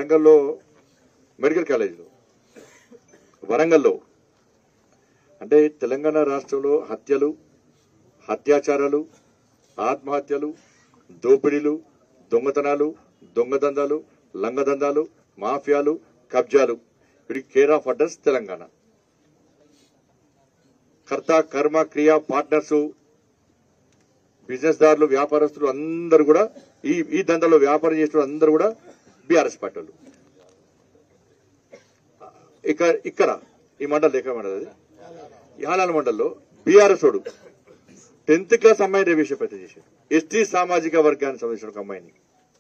వరంగల్లో మెడికల్ కాలేజీలో వరంగల్లో అంటే తెలంగాణ రాష్ట్రంలో హత్యలు అత్యాచారాలు ఆత్మహత్యలు దోపిడీలు దొంగతనాలు దొంగదందాలు లంగదందాలు మాఫియాలు కబ్జాలు వీడికి కేర్ ఆఫ్ అడ్రస్ తెలంగాణ కర్త కర్మ క్రియ పార్ట్నర్స్ బిజినెస్ దారులు వ్యాపారస్తులు అందరూ కూడా ఈ ఈ దందాలో వ్యాపారం చేసిన అందరూ కూడా బీఆర్ఎస్ పార్టీ వాళ్ళు ఇక్కడ ఇక్కడ ఈ మండలి ఎక్కడ మండలి అది యాలాల మండల్లో బీఆర్ఎస్ వాడు టెన్త్ క్లాస్ అమ్మాయిని రేవేశ ప్రయత్నం చేశాడు ఎస్టీ సామాజిక వర్గానికి సంబంధించిన ఒక అమ్మాయిని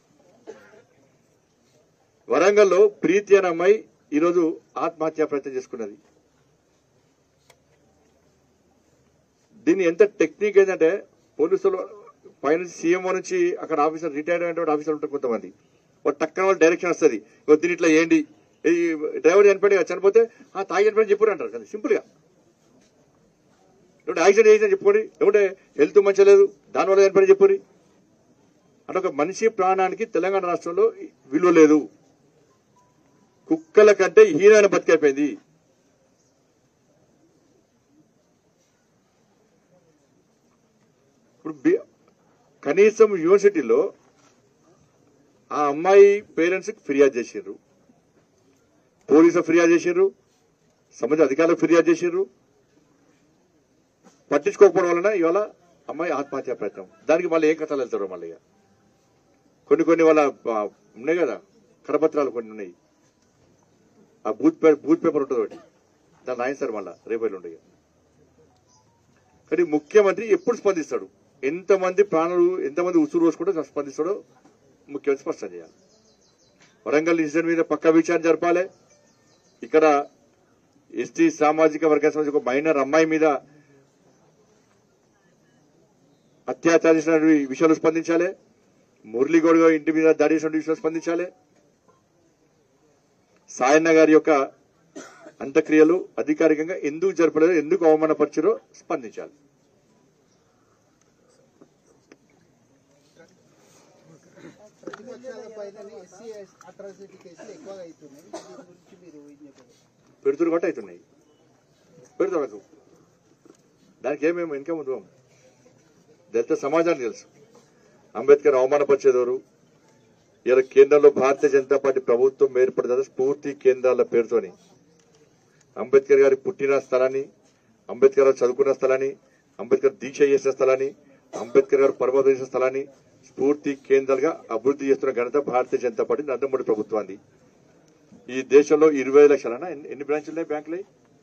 వరంగల్లో ప్రీతి అనే అమ్మాయి ఈరోజు ఆత్మహత్య ప్రయత్నం చేసుకున్నది దీన్ని ఎంత టెక్నిక్ ఏంటంటే పోలీసులు పైన సీఎంఓ నుంచి అక్కడ ఆఫీసర్ రిటైర్డ్ అయినటువంటి ఆఫీసర్ ఉంటారు కొంతమంది వాళ్ళు టక్కన వాళ్ళు డైరెక్షన్ వస్తుంది దీని ఇట్లా ఏంటి ఈ డ్రైవర్ చనిపోయి చనిపోతే ఆ తాగి చనిపోయి చెప్పారు అంటారు కదా సింపుల్ గా ఇప్పుడు యాక్సిడెంట్ చేసిన చెప్పుకోండి ఏమంటే హెల్త్ మంచిగా లేదు దానివల్ల చనిపోయి చెప్పురి అంటే ఒక మనిషి ప్రాణానికి తెలంగాణ రాష్ట్రంలో విలువ లేదు కుక్కల కంటే హీనైన బతికైపోయింది ఇప్పుడు బి- కనీసం యూనివర్సిటీలో ఆ అమ్మాయి పేరెంట్స్ ఫిర్యాదు చేసిర్రు పోలీసులు ఫిర్యాదు చేసిర్రు సంబంధిత అధికారులకు ఫిర్యాదు చేసిర్రు పట్టించుకోకపోవడం వలన ఇవాళ అమ్మాయి ఆత్మహత్య ప్రయత్నం దానికి మళ్ళీ ఏం కథలు వెళ్తారో మళ్ళీ ఇక. కొన్ని కొన్ని వాళ్ళ ఆ, ఉన్నాయి కదా కరపత్రాలు కొన్ని ఉన్నాయి ఆ బూత్ పే బూత్ పేపర్ ఉంటుంది ఒకటి దాన్ని రాయిస్తారు మళ్ళా రేపు ఉండగా కానీ ముఖ్యమంత్రి ఎప్పుడు స్పందిస్తాడు ఎంతమంది ప్రాణులు ఎంతమంది ఉసురు పోసుకుంటే స్పందిస్తాడో ముఖ్యమంత్రి స్పష్టం చేయాలి వరంగల్ ఇన్సిడెంట్ మీద పక్క విచారణ జరపాలి ఇక్కడ ఎస్టీ సామాజిక వర్గానికి సంబంధించిన ఒక మైనర్ అమ్మాయి మీద అత్యాచారం చేసిన విషయాలు స్పందించాలి మురళీగౌడ్ గారి ఇంటి మీద దాడి చేసిన విషయాలు స్పందించాలి సాయన్న గారి యొక్క అంత్యక్రియలు అధికారికంగా ఎందుకు జరపలేదు ఎందుకు అవమానపరిచారో స్పందించాలి ప్రతిపక్షాల పైన ఎస్సీ అట్రాసిటీ కేసులు ఎక్కువగా అవుతున్నాయి దీని గురించి మీరు ఏం చెప్పారు పెడుతురు కాబట్టి అవుతున్నాయి పెడుతురకు దానికి ఏమేమి వెనక ముందు దళిత సమాజానికి తెలుసు అంబేద్కర్ అవమానపరిచేదెవరు ఇలా కేంద్రంలో భారతీయ జనతా పార్టీ ప్రభుత్వం ఏర్పడిన స్ఫూర్తి కేంద్రాల పేరుతోని అంబేద్కర్ గారి పుట్టిన స్థలాన్ని అంబేద్కర్ గారు చదువుకున్న స్థలాన్ని అంబేద్కర్ దీక్ష చేసిన స్థలాన్ని అంబేద్కర్ గారు పర్వతం చేసిన స్థలాన్ని స్ఫూర్తి కేంద్రాలుగా అభివృద్ధి చేస్తున్న ఘనత భారతీయ జనతా పార్టీ నరేంద్ర మోడీ ప్రభుత్వాన్ని ఈ దేశంలో ఇరవై లక్షలనా ఎన్ని- ఎన్ని బ్రాంచ్లు ఉన్నాయి బ్యాంకులు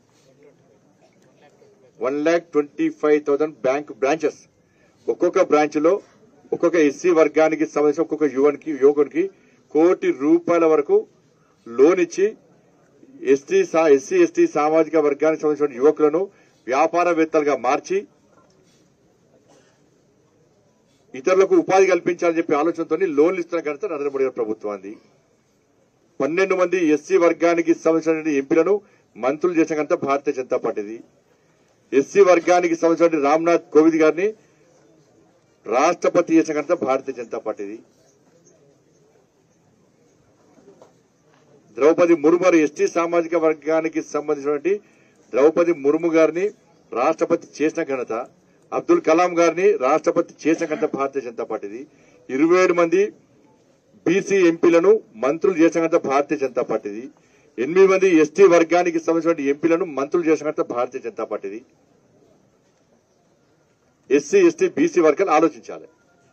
one lakh twenty five thousand bank branches ఒక్కొక్క బ్రాంచ్ లో ఒక్కొక్క ఎస్సీ వర్గానికి సంబంధించిన ఒక్కొక్క యువనికి యువకునికి కోటి రూపాయల వరకు లోన్ ఇచ్చి ఎస్టీ ఎస్సీ ఎస్టీ సామాజిక వర్గానికి సంబంధించిన యువకులను వ్యాపారవేత్తలుగా మార్చి ఇతరులకు ఉపాధి కల్పించాలని చెప్పి ఆలోచనతో లోన్లు ఇస్తున్న ఘనత నరేంద్ర మోడీ గారి ప్రభుత్వాన్ని పన్నెండు మంది ఎస్సీ వర్గానికి సంబంధించిన ఎంపీలను మంత్రులు చేసిన ఘనత భారతీయ జనతా పార్టీది ఎస్సీ వర్గానికి సంబంధించిన రామ్నాథ్ కోవింద్ గారిని రాష్ట్రపతి చేసిన ఘనత భారతీయ జనతా పార్టీది ద్రౌపది ముర్ము గారు ఎస్టీ సామాజిక వర్గానికి సంబంధించినటువంటి ద్రౌపది ముర్ము గారిని రాష్ట్రపతి చేసిన ఘనత అబ్దుల్ కలాం గారిని రాష్ట్రపతి చేసిన ఘనత భారతీయ జనతా పార్టీది ఇరవై ఏడు మంది బీసీ ఎంపీలను మంత్రులు చేసిన ఘనత భారతీయ జనతా పార్టీది ఎనిమిది మంది ఎస్టీ వర్గానికి సంబంధించిన ఎంపీలను మంత్రులు చేసిన ఘనత భారతీయ జనతా పార్టీది ఎస్సీ ఎస్టీ బీసీ వర్గాలు ఆలోచించాలి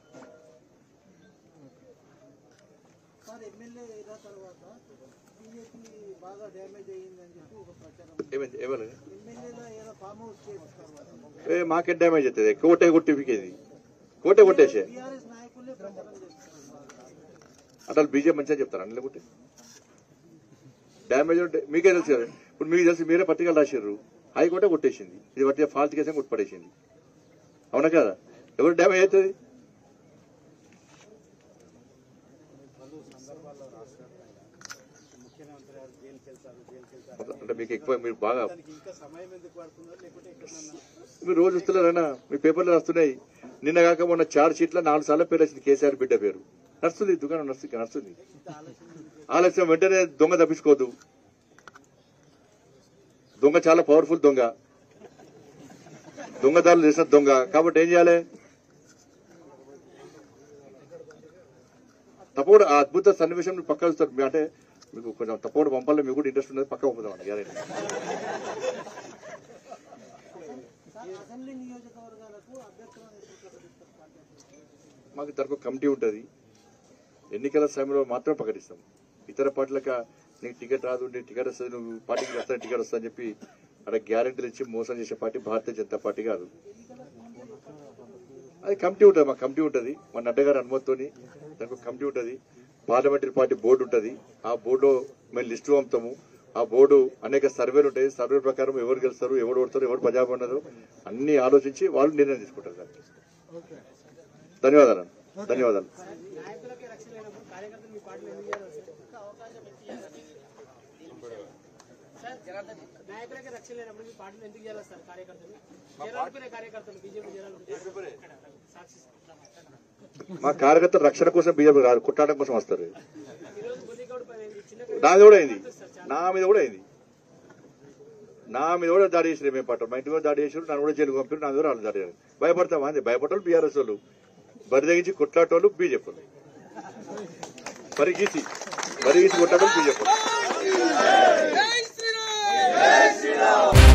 సార్ ఎమ్మెల్యే అయిన తర్వాత బీజేపీ బాగా డ్యామేజ్ అయ్యిందని చెప్పి ఒక ప్రచారం ఏమైంది ఏమైనా ఎమ్మెల్యేలో ఏదో ఫామ్ హౌస్ చేసిన తర్వాత ఏ మాకే డ్యామేజ్ అవుతుంది కోటే కొట్టిఫికేది కోటే కొట్టేసే టీఆర్ఎస్ నాయకులే ప్రచారం చేస్తున్నారు అట్లా బీజేపీ మంచిగా చెప్తారు అన్ని లేకుంటే డ్యామేజ్ ఉంటే మీకే తెలుసు కదా ఇప్పుడు మీకు తెలిసి మీరే పత్రికలు రాశారు హైకోర్టే కొట్టేసింది ఇది బట్టి ఫాల్త్ కేసు కొట్టుపడేసింది అవునా కదా ఎవరు డ్యామేజ్ అవుతుంది ముఖ్యమంత్రి గారు జైలుకి వెళ్తారు జైలుకి వెళ్తారు అంటే మీకు ఎక్కువ మీరు బాగా దానికి ఇంకా సమయం ఎందుకు పడుతుందో లేకుంటే ఎక్కడన్నా మీరు రోజు వస్తున్నారన్నా మీ పేపర్లో వస్తున్నాయి నిన్న కాక మొన్న చార్జ్ షీట్లో నాలుగు సార్లు పేరు వచ్చింది కేసీఆర్ బిడ్డ పేరు నడుస్తుంది దుకాణం నడుస్తుంది నడుస్తుంది ఆలస్యం వెంటనే దొంగ తప్పించుకోవద్దు దొంగ చాలా పవర్ఫుల్ దొంగ దొంగదారులు చేసిన దొంగ కాబట్టి ఏం చేయాలి తప్పకుండా ఆ అద్భుత సన్నివేశం మీరు పక్క చూస్తారు మీ- అంటే మీకు కొంచెం తప్పకుండా పంపాలి మీకు కూడా ఇంట్రెస్ట్ ఉన్నది పక్క పంపుదాం గ్యారెంటీ సార్ అసెంబ్లీ నియోజకవర్గాలకు అభ్యర్థులను ఎప్పుడు ప్రకటిస్తారు పార్టీ మాకు దానికి ఒక కమిటీ ఉంటుంది ఎన్నికల సమయంలో మాత్రమే ప్రకటిస్తాం ఇతర పార్టీలకు నీకు టికెట్ రాదు నీకు టికెట్ వస్తుంది నువ్వు పార్టీకి వస్తా టికెట్ వస్తా అని చెప్పి అక్కడ గ్యారెంటీలు ఇచ్చి మోసం చేసే పార్టీ భారతీయ జనతా పార్టీ కాదు అది కమిటీ ఉంటుంది మా కమిటీ ఉంటుంది మా నడ్డా గారి అనుమతితోని దానికి ఒక కమిటీ ఉంటుంది పార్లమెంటరీ పార్టీ బోర్డు ఉంటుంది ఆ బోర్డులో మేము లిస్టు పంపుతాము ఆ బోర్డు అనేక సర్వేలు ఉంటాయి సర్వే ప్రకారం ఎవరు గెలుస్తారు ఎవరు ఓడతారు ఎవరు ప్రజాబ్ ఉండదు అన్ని ఆలోచించి వాళ్ళు నిర్ణయం తీసుకుంటారు దానికి ధన్యవాదాలు ధన్యవాదాలు నాయకులకే రక్షణ లేనప్పుడు కార్యకర్తలు మీ పార్టీలో ఎందుకు చేయాలి సార్ అవకాశం సార్ జనార్దన్ నాయకులకే రక్షణ లేనప్పుడు మీ పార్టీలో ఎందుకు చేయాలి సార్ కార్యకర్తలు చేరాలనుకునే కార్యకర్తలు బీజేపీ చేరాలనుకునే సాక్షి మా కార్యకర్తల రక్షణ కోసం బీజేపీ రాదు కుట్టాటం కోసం వస్తారు ఈరోజు బుద్ధిగౌడ్ పై చిన్న నా మీద కూడా అయింది నా మీద కూడా అయింది నా మీద కూడా దాడి చేసినారు మేము పట్టారు మా ఇంటి మీద దాడి చేసారు నన్ను కూడా జైలు పంపారు నా మీద వాళ్ళు దాడి చేశారు భయపడతామా అంది భయపడటోళ్ళు బీఆర్ఎస్ వాళ్ళు బరి తెగించి కొట్లాటోళ్ళు బీజేపీ వాళ్ళు పరిగీసి పరిగీసి కొట్టాటోళ్ళు బీజేపీ వాళ్ళు జై శ్రీరామ్